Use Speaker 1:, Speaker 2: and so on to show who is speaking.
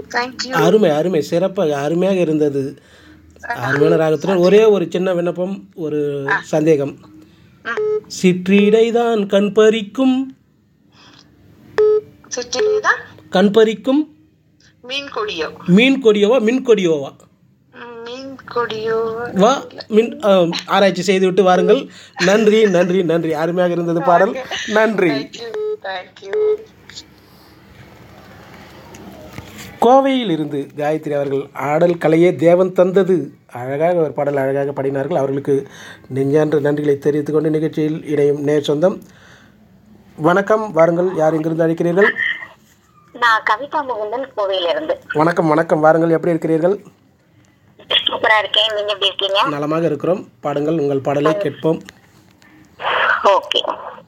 Speaker 1: thank you
Speaker 2: அருமை அருமை சிறப்பாக அருமையாக இருந்தது அருமையான ராகத்துடன் ஒரே ஒரு சின்ன விண்ணப்பம் ஒரு சந்தேகம் சிற்றீடைதான் கண் பறிக்கும்
Speaker 1: சிட்டிலேதான்
Speaker 2: கண் பறிக்கும்
Speaker 1: மீன் கொடியோ
Speaker 2: மீன் கொடியோவா மின் கொடியோவா
Speaker 1: ம், மீன் கொடியோ
Speaker 2: வா மின் ஆம், ஆராய்ச்சி செய்துவிட்டு வாருங்கள் நன்றி நன்றி நன்றி அருமையாக இருந்தது பாடல் நன்றி
Speaker 1: தேங்க்யூ தேங்க்யூ
Speaker 2: கோவையில் இருந்து காயத்ரி அவர்கள் ஆடல் கலையே தேவன் தந்தது அழகாக ஒரு பாடல் அழகாக பாடினார்கள் அவர்களுக்கு நெஞ்சான்ற நன்றிகளை தெரிவித்துக் கொண்டு நிகழ்ச்சியில் இணையும் நேர் சொந்தம் வணக்கம் வாருங்கள் யார் இங்கிருந்து அழைக்கிறீர்கள்
Speaker 3: நான் கவிதா முகுந்தன் கோவையில இருந்து
Speaker 2: வணக்கம் வணக்கம் வாருங்கள் எப்படி இருக்கிறீர்கள்
Speaker 3: சூப்பரா இருக்கேன் நீங்க எப்படி இருக்கீங்க
Speaker 2: நலமாக இருக்கிறோம் பாடுங்கள் உங்கள் பாடலை கேட்போம்
Speaker 3: ஓகே